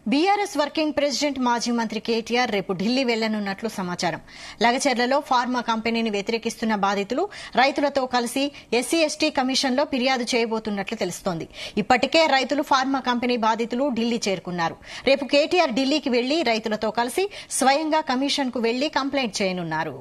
BRS working president మాజీ మంత్రి కేటీఆర్ రేపు ఢిల్లీ వెళ్లనున్నట్లు సమాచారం లగచర్లలో ఫార్మా కంపెనీని వ్యతిరేకిస్తున్న బాధితులు రైతులతో కలిసి ఎస్సీ ఎస్టీ కమిషన్లో ఫిర్యాదు చేయబోతున్నట్లు తెలుస్తోంది ఇప్పటికే రైతులు ఫార్మా కంపెనీ బాధితులు ఢిల్లీ చేరుకున్నారు రేపు కేటీఆర్ ఢిల్లీకి వెళ్లి రైతులతో కలిసి స్వయంగా కమిషన్కు వెళ్లి కంప్లైంట్ చేయనున్నారు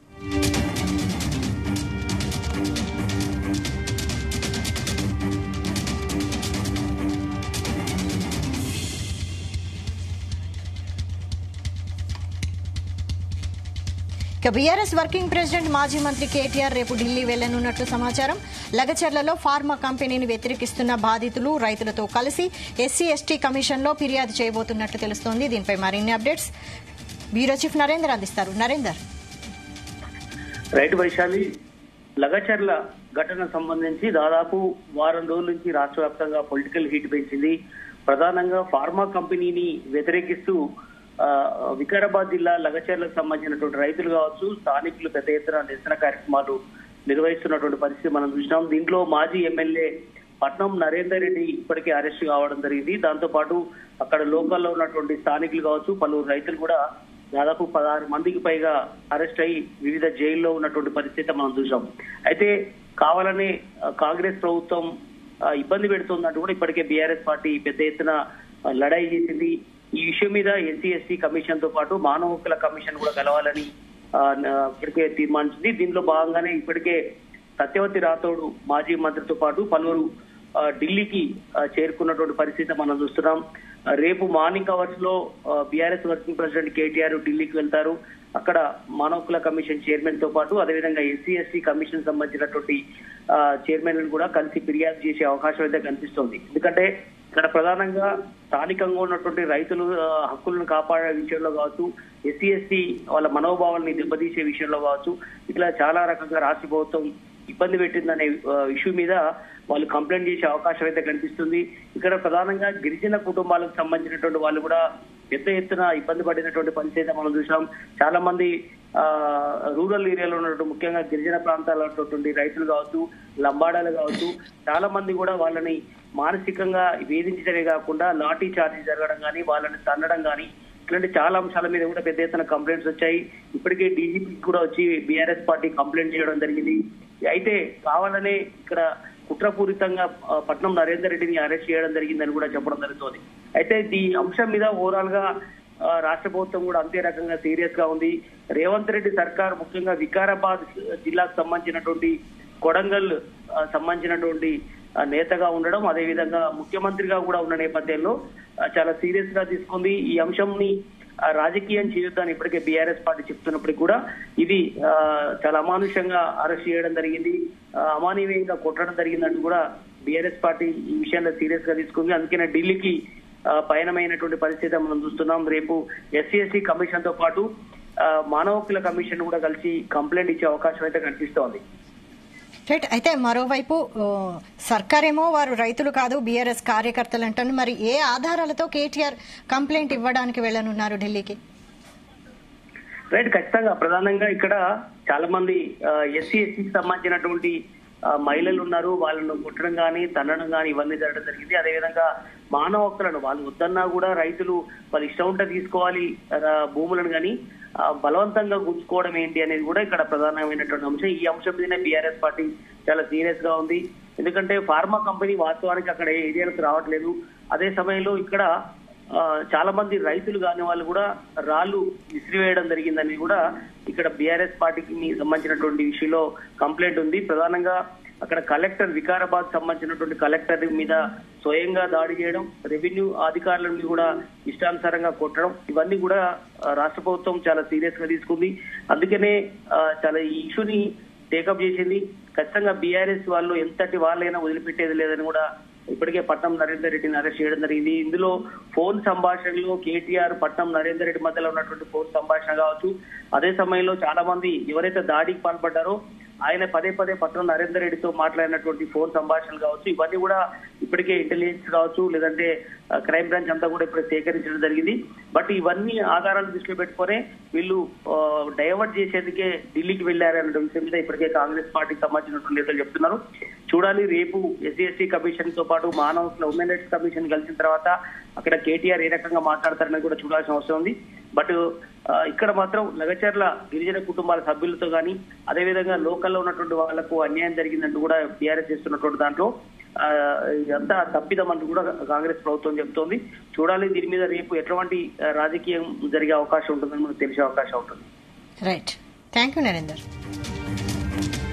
ఇక బీఆర్ఎస్ వర్కింగ్ ప్రెసిడెంట్ మాజీ మంత్రి కేటీఆర్ రేపు ఢిల్లీ వెళ్లనున్నట్లు సమాచారం లగచర్లలో ఫార్మా కంపెనీని వ్యతిరేకిస్తున్న బాధితులు రైతులతో కలిసి ఎస్సీ ఎస్టీ కమిషన్లో ఫిర్యాదు చేయబోతున్నట్లు తెలుస్తోంది దీనిపై మరిన్ని అప్డేట్స్ బ్యూరో చీఫ్ నరేందర్ అందిస్తారు నరేందర్ రైతు వైశాలి లగచర్ల ఘటన సంబంధించి దాదాపు వారం రోజుల నుంచి రాష్ట్ర వ్యాప్తంగా పొలిటికల్ హీట్ పెంచింది ప్రధానంగా ఫార్మా కంపెనీని వ్యతిరేకిస్తూ ఆ, వికారాబాద్ జిల్లా లగచర్లకు సంబంధించినటువంటి రైతులు కావచ్చు స్థానికులు పెద్ద ఎత్తున నిరసన కార్యక్రమాలు నిర్వహిస్తున్నటువంటి పరిస్థితి మనం చూసినాం దీంట్లో మాజీ ఎమ్మెల్యే పట్నం నరేందర్ రెడ్డి ఇప్పటికే అరెస్ట్ కావడం జరిగింది దాంతో పాటు అక్కడ లోకల్లో ఉన్నటువంటి స్థానికులు కావచ్చు పలువురు రైతులు కూడా దాదాపు పదహారు మందికి పైగా అరెస్ట్ అయ్యి వివిధ జైల్లో ఉన్నటువంటి పరిస్థితి మనం చూసాం అయితే కావాలని ఆ, కాంగ్రెస్ ప్రభుత్వం ఆ, ఇబ్బంది పెడుతున్నట్టు కూడా ఇప్పటికే బీఆర్ఎస్ పార్టీ పెద్ద ఎత్తున ఆ, లడాయి చేసింది ఈ విషయం మీద ఎస్సీ ఎస్టీ కమిషన్ తో పాటు మానవ హక్కుల కమిషన్ కూడా కలవాలని ఆ, న- ఇప్పటికే తీర్మానించింది దీనిలో భాగంగానే ఇప్పటికే సత్యవతి రాథోడ్ మాజీ మంత్రితో పాటు పలువురు ఆ, ఢిల్లీకి ఆ, చేరుకున్నటువంటి పరిస్థితి మనం చూస్తున్నాం ఆ, రేపు మార్నింగ్ అవర్స్ లో బీఆర్ఎస్ వర్కింగ్ ప్రెసిడెంట్ కేటీఆర్ ఢిల్లీకి వెళ్తారు అక్కడ మానవ హక్కుల కమిషన్ చైర్మన్ తో పాటు అదేవిధంగా ఎస్సీ ఎస్టీ కమిషన్ సంబంధించినటువంటి ఆ, చైర్మన్లను కూడా కలిసి ఫిర్యాదు చేసే అవకాశం అయితే కనిపిస్తోంది ఎందుకంటే ఇక్కడ ప్రధానంగా స్థానికంగా ఉన్నటువంటి రైతులు ఆ, హక్కులను కాపాడే విషయంలో కావచ్చు ఎస్సీ ఎస్టీ వాళ్ళ మనోభావాల్ని దెబ్బతీసే విషయంలో కావచ్చు ఇట్లా చాలా రకంగా రాష్ట్ర ప్రభుత్వం ఇబ్బంది పెట్టిందనే ఆ, ఇష్యూ మీద వాళ్ళు కంప్లైంట్ చేసే అవకాశం అయితే కనిపిస్తుంది ఇక్కడ ప్రధానంగా గిరిజన కుటుంబాలకు సంబంధించినటువంటి వాళ్ళు కూడా పెద్ద ఎత్తున ఇబ్బంది పడినటువంటి పరిస్థితి అయితే మనం చూసాం చాలా మంది ఆ రూరల్ ఏరియాలో ఉన్నటువంటి ముఖ్యంగా గిరిజన ప్రాంతాల్లో ఉన్నటువంటి రైతులు కావచ్చు లంబాడాలు కావచ్చు చాలా మంది కూడా వాళ్ళని మానసికంగా వేధించడమే కాకుండా లాఠీ చార్జీ జరగడం కానీ వాళ్ళని తన్నడం కానీ ఇట్లాంటి చాలా అంశాల మీద కూడా పెద్ద ఎత్తున కంప్లైంట్స్ వచ్చాయి ఇప్పటికే డీజీపీ కూడా వచ్చి బీఆర్ఎస్ పార్టీ కంప్లైంట్ చేయడం జరిగింది అయితే కావాలనే ఇక్కడ కుట్రపూరితంగా ఆ, పట్నం నరేందర్ రెడ్డిని అరెస్ట్ చేయడం జరిగిందని కూడా చెప్పడం జరుగుతోంది అయితే ఈ అంశం మీద ఓవరాల్ గా ఆ, రాష్ట్ర ప్రభుత్వం కూడా అంతే రకంగా సీరియస్ గా ఉంది రేవంత్ రెడ్డి సర్కార్ ముఖ్యంగా వికారాబాద్ జిల్లాకు సంబంధించినటువంటి కొడంగల్ ఆ, సంబంధించినటువంటి ఆ, నేతగా ఉండడం అదేవిధంగా ముఖ్యమంత్రిగా కూడా ఉన్న నేపథ్యంలో ఆ, చాలా సీరియస్ గా తీసుకుంది ఈ అంశంని ఆ, రాజకీయం చేయొద్దని ఇప్పటికే బీఆర్ఎస్ పార్టీ చెప్తున్నప్పటికీ కూడా ఇది ఆ, చాలా అమానుషంగా అరెస్ట్ చేయడం జరిగింది ఆ, అమానవీయంగా కొట్టడం జరిగిందంటూ కూడా బీఆర్ఎస్ పార్టీ ఈ విషయంలో సీరియస్ గా తీసుకుంది అందుకనే ఢిల్లీకి ఆ, పయనమైనటువంటి పరిస్థితి మనం చూస్తున్నాం రేపు ఎస్సీ ఎస్టీ కమిషన్ తో పాటు ఆ, మానవ హక్కుల కమిషన్ కూడా కలిసి కంప్లైంట్ ఇచ్చే అవకాశం అయితే కనిపిస్తోంది రైట్ అయితే మరోవైపు ఓ, సర్కారేమో వారు రైతులు కాదు బీఆర్ఎస్ కార్యకర్తలు అంటారు మరి ఏ ఆధారాలతో కేటీఆర్ కంప్లైంట్ ఇవ్వడానికి వెళ్లనున్నారు ఢిల్లీకి రైట్ ఖచ్చితంగా ప్రధానంగా ఇక్కడ చాలా మంది ఎస్సీ ఎస్టీకి సంబంధించినటువంటి ఆ, మహిళలు ఉన్నారు వాళ్ళను కుట్టడం కానీ తన్నడం కానీ ఇవన్నీ జరగడం జరిగింది అదేవిధంగా మానవ హక్కులను వాళ్ళు వద్దన్నా కూడా రైతులు వాళ్ళు ఇష్టం ఉంటే తీసుకోవాలి ఆ, భూములను కానీ ఆ, బలవంతంగా గుంజుకోవడం ఏంటి అనేది కూడా ఇక్కడ ప్రధానమైనటువంటి అంశం ఈ అంశం మీదనే బీఆర్ఎస్ పార్టీ చాలా సీరియస్ గా ఉంది ఎందుకంటే ఫార్మా కంపెనీ వాస్తవానికి అక్కడ ఏ ఏరియాలకు రావట్లేదు అదే సమయంలో ఇక్కడ ఆ, చాలా మంది రైతులు కాని వాళ్ళు కూడా రాళ్లు విసిరివేయడం జరిగిందని కూడా ఇక్కడ బీఆర్ఎస్ పార్టీకి సంబంధించినటువంటి విషయంలో కంప్లైంట్ ఉంది ప్రధానంగా అక్కడ కలెక్టర్ వికారాబాద్ సంబంధించినటువంటి కలెక్టర్ మీద స్వయంగా దాడి చేయడం రెవెన్యూ అధికారులను కూడా ఇష్టానుసారంగా కొట్టడం ఇవన్నీ కూడా ఆ, రాష్ట్ర ప్రభుత్వం చాలా సీరియస్ గా తీసుకుంది అందుకనే ఆ, చాలా ఈ ఇష్యూని టేకప్ చేసింది ఖచ్చితంగా బీఆర్ఎస్ వాళ్ళు ఎంతటి వాళ్ళైనా వదిలిపెట్టేది లేదని కూడా ఇప్పటికే పట్నం నరేందర్ రెడ్డిని అరెస్ట్ చేయడం జరిగింది ఇందులో ఫోన్ సంభాషణలో కేటీఆర్ పట్నం నరేందర్ రెడ్డి మధ్యలో ఉన్నటువంటి ఫోన్ సంభాషణ కావచ్చు అదే సమయంలో చాలా మంది ఎవరైతే దాడికి పాల్పడ్డారో ఆయన పదే పదే పట్నం నరేందర్ రెడ్డితో మాట్లాడినటువంటి ఫోన్ సంభాషణలు కావచ్చు ఇవన్నీ కూడా ఇప్పటికే ఇంటెలిజెన్స్ కావచ్చు లేదంటే ఆ, క్రైమ్ బ్రాంచ్ అంతా కూడా ఇప్పుడు సేకరించడం జరిగింది బట్ ఇవన్నీ ఆధారాలు దృష్టిలో పెట్టుకొని వీళ్ళు ఆ, డైవర్ట్ చేసేందుకే ఢిల్లీకి వెళ్లారనే విషయం మీద ఇప్పటికే కాంగ్రెస్ పార్టీకి సంబంధించినటువంటి నేతలు చెప్తున్నారు చూడాలి రేపు ఎస్సీ ఎస్టీ కమిషన్ తో పాటు మానవ ఉమెన్ రైట్స్ కమిషన్ కలిసిన తర్వాత అక్కడ కేటీఆర్ ఏ రకంగా మాట్లాడతారని కూడా చూడాల్సిన అవసరం ఉంది బట్ ఆ, ఇక్కడ మాత్రం లగచర్ల గిరిజన కుటుంబాల సభ్యులతో కానీ అదేవిధంగా లోకల్లో ఉన్నటువంటి వాళ్లకు అన్యాయం జరిగిందంటూ కూడా బీఆర్ఎస్ చేస్తున్నటువంటి దాంట్లో ఆ, ఇదంతా తప్పిదం అంటూ కూడా కాంగ్రెస్ ప్రభుత్వం చెప్తోంది చూడాలి దీని మీద రేపు ఎటువంటి ఆ, రాజకీయం జరిగే అవకాశం ఉంటుందని మనకు తెలిసే అవకాశం ఉంటుంది రైట్ థ్యాంక్ యూ నరేందర్